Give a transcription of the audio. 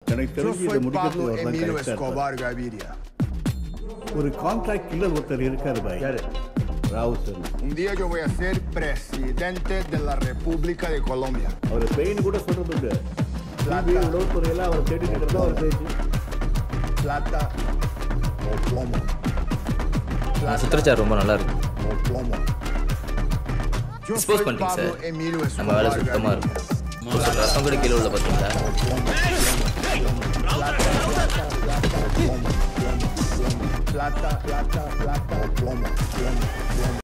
எனக்கு Yo தெரிஞ்சு இதை soy முடிக்கிறதுக்கு Pablo அவர் தான் Emilio கரெக்டாக Escobar Gaviria. ஒரு கான்ட்ராக்ட் கில்லர் ஒருத்தர் இருக்காரு Bhai Rowther Un día yo voy a ser presidente de la República de Colombia. அவர் பெயின் கூட சொல்றது உண்டு சிபிஐ உளவுத்துறையெல்லாம் அவர் தேடிட்டு இருக்கிறதா அவர் பேச்சு Plata o plomo. சுத்திரச்சார் ரொம்ப நல்லா இருக்கு O plomo. Yo Expose soy பண்ணிட்டீங்க Pablo சார் Emilio நம்ம வேலை Escobar சுத்தமாக Gaviria. இருக்கும் ஒரு சில ரசம் கூட கீழே உள்ள பார்த்தீங்களா Plata, plata, plata o plomo. plomo, plomo.